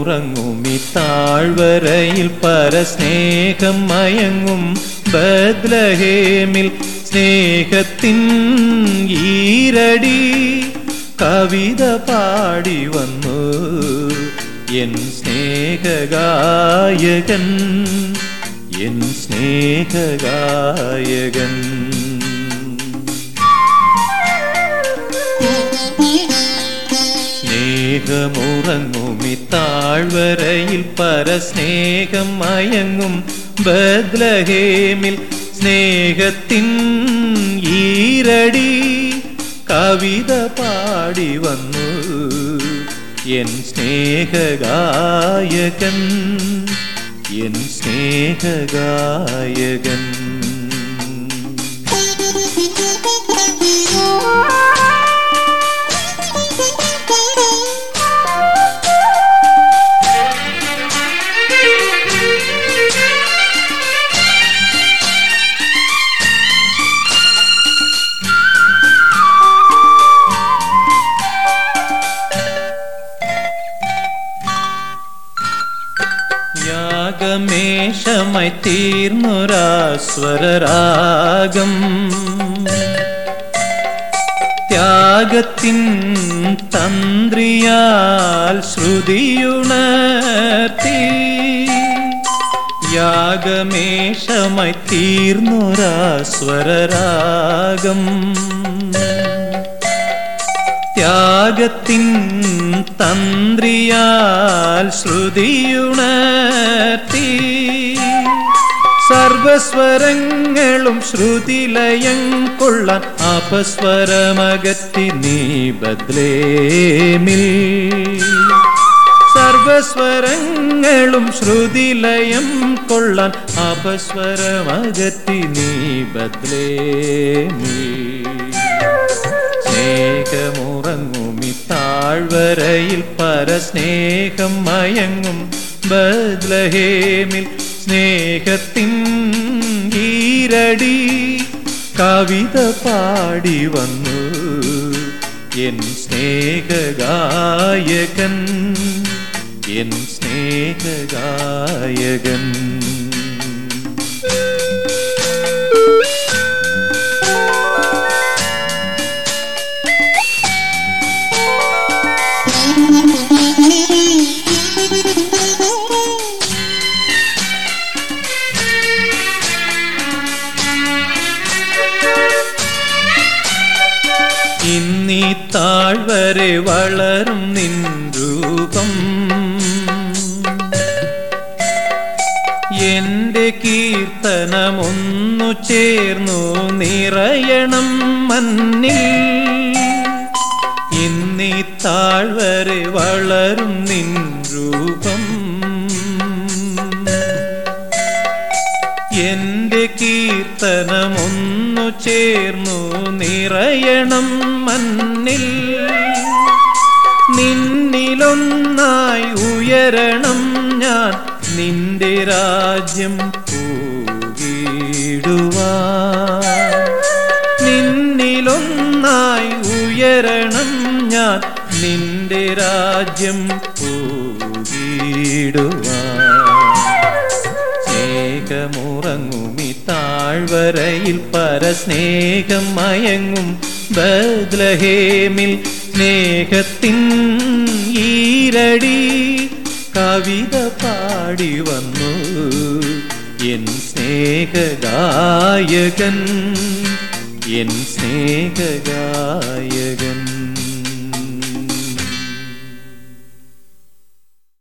സ്നേഹമുറങ്ങും ഈ താഴ്വരയിൽ പരസ്നേഹം മയങ്ങും ബദ്ലഹേമിൽ സ്നേഹത്തിൻ ഈരടി കവിത പാടി വന്നു എൻ സ്നേഹഗായകൻ എൻ സ്നേഹഗായകൻ സ്നേഹമുറങ്ങും ഈ താഴ്വരയിൽ പരസ്നേഹം മയങ്ങും ബദ്ലഹേമിൽ സ്നേഹത്തിൻ ഈരടി കവിത പാടി വന്നു എൻ സ്നേഹഗായകൻ എൻ സ്നേഹഗായകൻ യാഗമേഷമായി തീർന്നൊരാസ്വരരാഗം ത്യാഗത്തിൻ തന്ത്രിയാൽ ശ്രുതിയുണർത്തി യാഗമേഷമായി തീർന്നൊരാസ്വരരാഗം ത്യാഗത്തിൻ തന്ത്രിയാൽ ശ്രുതിയുണർത്തി സർവസ്വരങ്ങളും ശ്രുതിലയം കൊള്ളാൻ അപസ്വരമകത്തി നീ ബദ്ലേമിൽ സർവസ്വരങ്ങളും ശ്രുതിലയം കൊള്ളാൻ അപസ്വരമകത്തി നീ ബദ്ലേമിൽ സ്നേഹമുറങ്ങുമി താഴ്വരയിൽ പരസ്നേഹം മയങ്ങും ബദ്ലഹേമിൽ സ്നേഹത്തിൻ ഈരടി കവിത പാടി വന്നു എൻ സ്നേഹഗായകൻ എൻ സ്നേഹഗായകൻ ഇന്നീ താഴ്വരെ വളരും നിൻ രൂപം എന്റെ കീർത്തനമൊന്നു ചേർന്നു നിറയണം മന്നിൽ ഇന്നീ താഴ്വരെ വളരും നിൻ രൂപം എന്റെ കീർത്തനമൊന്നു ചേർന്നു നിറയണം മണ്ണിൽ നിന്നിലൊന്നായി ഉയരണം ഞാൻ നിന്റെ രാജ്യം പൂകിടുവാൻ നിന്നിലൊന്നായി ഉയരണം ഞാൻ നിന്റെ രാജ്യം പൂകിടുവാൻ സ്നേഹമുറങ്ങുമി താഴ്വരയിൽ പരസ്നേഹം മയങ്ങും ബദ്ലഹേമിൽ സ്നേഹത്തിൻ ഈരടി കവിത പാടി വന്നു എൻ സ്നേഹഗായകൻ എൻ സ്നേഹഗായകൻ